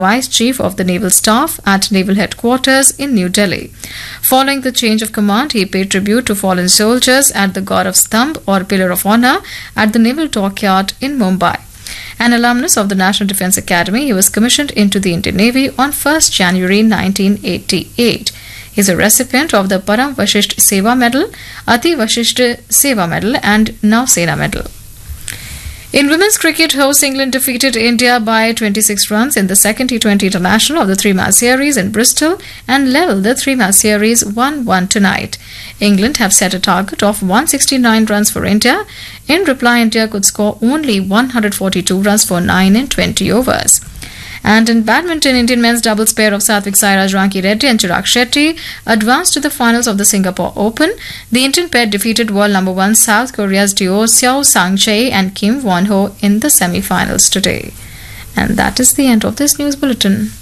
Vice Chief of the Naval Staff at Naval Headquarters in New Delhi. Following the change of command, he paid tribute to fallen soldiers at the God of Stamp or Pillar of Honor at the Naval Dockyard in Mumbai. An alumnus of the National Defence Academy, he was commissioned into the Indian Navy on 1st January 1988. He is a recipient of the Param Vashisht Seva Medal, Ati Vashisht Seva Medal, and Nausena Medal. In women's cricket, host England defeated India by 26 runs in the second T20 international of the three-match series in Bristol and levelled the three-match series 1-1 tonight. England have set a target of 169 runs for India. In reply, India could score only 142 runs for 9 in 20 overs. And in badminton, Indian men's doubles pair of Satvik Sairaj Ranki Reddy and Chirag Shetty advanced to the finals of the Singapore Open. The Indian pair defeated world number one South Korea's duo Xiao Sang-chae and Kim Won-ho in the semi-finals today. And that is the end of this news bulletin.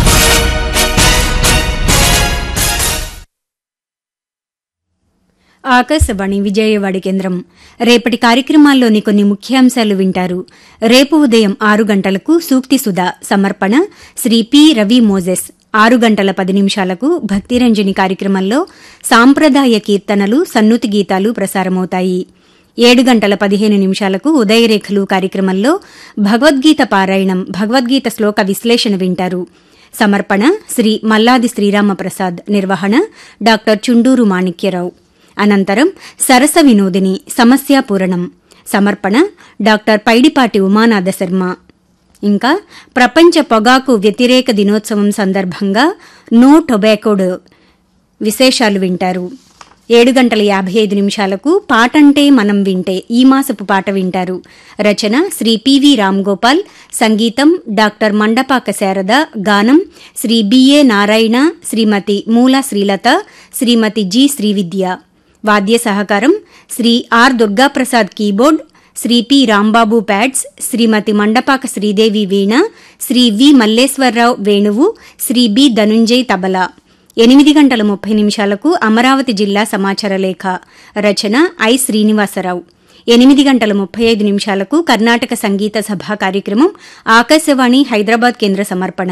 Akashvani Vijayawada కేంద్రం రేపటి కార్యక్రమాల్లోని కొన్ని ముఖ్యాంశాలు వింటారు రేపు ఉదయం ఆరు గంటలకు సూక్తి సుధా సమర్పణ శ్రీ పి రవి మోజెస్ ఆరు గంటల పది నిమిషాలకు భక్తిరంజని కార్యక్రమంలో సాంప్రదాయ కీర్తనలు సన్నుతి గీతాలు ప్రసారమవుతాయి ఏడు గంటల పదిహేను నిమిషాలకు ఉదయరేఖలు కార్యక్రమంలో భగవద్గీత పారాయణం భగవద్గీత శ్లోక విశ్లేషణ వింటారు సమర్పణ శ్రీ మల్లాది శ్రీరామప్రసాద్ నిర్వహణ డాక్టర్ చుండూరు మాణిక్యరావు అనంతరం సరస వినోదిని సమస్యాపూరణం సమర్పణ డాక్టర్ పైడిపాటి ఉమానాథ శర్మ ఇంకా ప్రపంచ పొగాకు వ్యతిరేక దినోత్సవం సందర్భంగా నో టొబాకోడ్ విశేషాలు వింటారు ఏడు గంటల యాభై ఐదు నిమిషాలకు పాటంటే మనం వింటే ఈ మాసపు పాట వింటారు రచన శ్రీ పివి రామ్ గోపాల్ సంగీతం డాక్టర్ మండపాక శారద గానం శ్రీ బిఏ నారాయణ శ్రీమతి మూల శ్రీలత శ్రీమతి జి శ్రీవిద్య వాద్య సహకారం Shri R Durgaprasad keyboard Shri P Rambabu pads Shrimati Mandapaka Sridevi వీణ శ్రీ వి మల్లేశ్వరరావు వేణువు శ్రీ బి ధనుంజయ్ తబలా ఎనిమిది గంటల ముప్పై నిమిషాలకు అమరావతి జిల్లా సమాచార లేఖ రచన ఐ శ్రీనివాసరావు ఎనిమిది గంటల ముప్పై ఐదు నిమిషాలకు కర్ణాటక సంగీత సభ కార్యక్రమం ఆకాశవాణి హైదరాబాద్ కేంద్ర సమర్పణ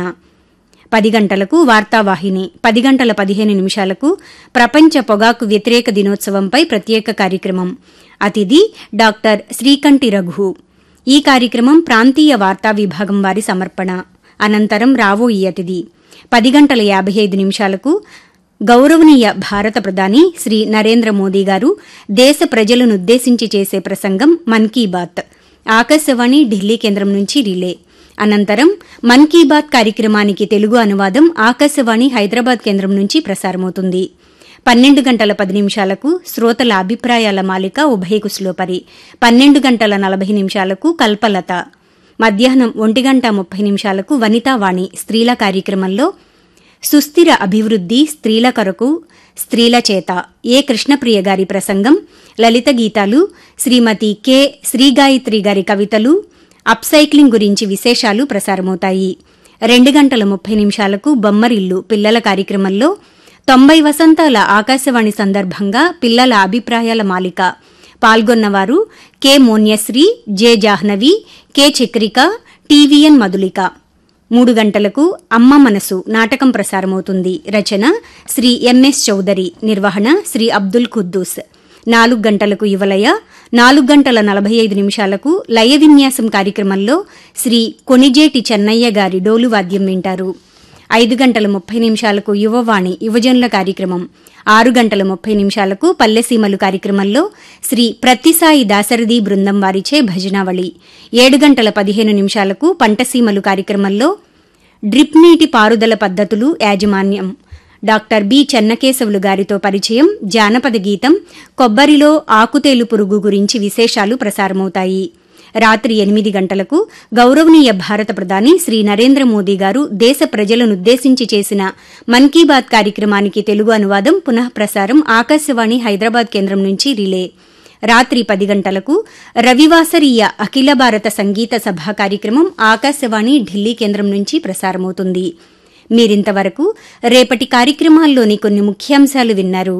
పది గంటలకు వార్తావాహిని పది గంటల పదిహేను నిమిషాలకు ప్రపంచ పొగాకు వ్యతిరేక దినోత్సవంపై ప్రత్యేక కార్యక్రమం అతిథి డాక్టర్ శ్రీకంఠి రఘు ఈ కార్యక్రమం ప్రాంతీయ వార్తా విభాగం వారి సమర్పణ అనంతరం రావో ఈ అతిథి పది గంటల యాభై ఐదు నిమిషాలకు గౌరవనీయ భారత ప్రధాని శ్రీ నరేంద్ర మోదీ గారు దేశ ప్రజలనుద్దేశించి చేసే ప్రసంగం మన్ కీ బాత్ ఆకాశవాణి ఢిల్లీ కేంద్రం నుంచి రిలే అనంతరం మన్ కీ బాత్ కార్యక్రమానికి తెలుగు అనువాదం ఆకాశవాణి హైదరాబాద్ కేంద్రం నుంచి ప్రసారమవుతుంది పన్నెండు గంటల పది నిమిషాలకు శ్రోతల అభిప్రాయాల మాలిక ఉభయ కుశలోపరి పన్నెండు గంటల నలభై నిమిషాలకు కల్పలత మధ్యాహ్నం ఒంటి గంట ముప్పై నిమిషాలకు వనితావాణి స్త్రీల కార్యక్రమంలో సుస్థిర అభివృద్ది స్త్రీల కొరకు స్త్రీల చేత ఏ కృష్ణప్రియ గారి ప్రసంగం లలిత గీతాలు శ్రీమతి కె శ్రీగాయత్రి గారి కవితలు అప్సైక్లింగ్ గురించి విశేషాలు ప్రసారమవుతాయి రెండు గంటల ముప్పై నిమిషాలకు బొమ్మరిల్లు పిల్లల కార్యక్రమంలో తొంభై వసంతాల ఆకాశవాణి సందర్భంగా పిల్లల అభిప్రాయాల మాలిక పాల్గొన్నవారు K Monyasri J Jahnavi K Chakrika TVN Madhulika మూడు గంటలకు అమ్మ మనసు నాటకం ప్రసారమవుతుంది రచన శ్రీ ఎంఎస్ చౌదరి నిర్వహణ శ్రీ అబ్దుల్ ఖుద్దూస్ నాలుగు గంటలకు యువలయ నాలుగు గంటల నలభై ఐదు నిమిషాలకు లయ విన్యాసం కార్యక్రమంలో శ్రీ కొనిజేటి చెన్నయ్య గారి డోలు వాద్యం వింటారు ఐదు గంటల ముప్పై నిమిషాలకు యువవాణి యువజనుల కార్యక్రమం ఆరు గంటల ముప్పై నిమిషాలకు పల్లెసీమలు కార్యక్రమంలో శ్రీ ప్రతిసాయి దాసరథి బృందం వారిచే భజనావళి ఏడు గంటల పదిహేను నిమిషాలకు పంటసీమలు కార్యక్రమంలో డ్రిప్ నీటి పారుదల పద్ధతులు యాజమాన్యం డాక్టర్ బి చెన్నకేశవులు గారితో పరిచయం జానపద గీతం కొబ్బరిలో ఆకుతేలు పురుగు గురించి విశేషాలు ప్రసారమవుతాయి రాత్రి ఎనిమిది గంటలకు గౌరవనీయ భారత ప్రధాని శ్రీ నరేంద్ర మోదీ గారు దేశ ప్రజలనుద్దేశించి చేసిన మన్ కీ బాత్ కార్యక్రమానికి తెలుగు అనువాదం పునః ప్రసారం ఆకాశవాణి హైదరాబాద్ కేంద్రం నుంచి రిలే రాత్రి పది గంటలకు రవివాసరీయ అఖిల భారత సంగీత సభ కార్యక్రమం ఆకాశవాణి ఢిల్లీ కేంద్రం నుంచి ప్రసారమవుతుంది మీరింతవరకు రేపటి కార్యక్రమాల్లోని కొన్ని ముఖ్యాంశాలు విన్నారు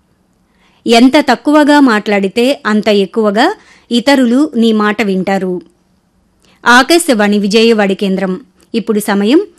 ఎంత తక్కువగా మాట్లాడితే అంత ఎక్కువగా ఇతరులు నీ మాట వింటారు ఆకాశవాణి విజయవాడి కేంద్రం ఇప్పుడు సమయం